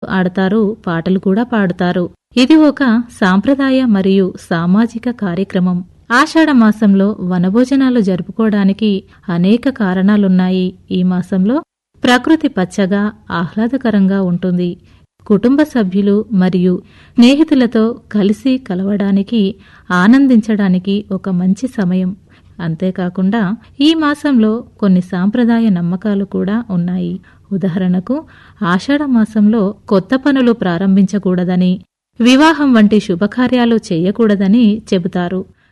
ఆడతారు పాటలు కూడా పాడుతారు ఇది ఒక సాంప్రదాయ మరియు సామాజిక కార్యక్రమం ఆషాఢ మాసంలో వనభోజనాలు జరుపుకోవడానికి అనేక కారణాలున్నాయి ఈ మాసంలో ప్రకృతి పచ్చగా ఆహ్లాదకరంగా ఉంటుంది కుటుంబ సభ్యులు మరియు స్నేహితులతో కలిసి కలవడానికి ఆనందించడానికి ఒక మంచి సమయం అంతేకాకుండా ఈ మాసంలో కొన్ని సాంప్రదాయ నమ్మకాలు కూడా ఉన్నాయి ఉదాహరణకు ఆషాఢ మాసంలో కొత్త పనులు ప్రారంభించకూడదని వివాహం వంటి శుభకార్యాలు చేయకూడదని చెబుతారు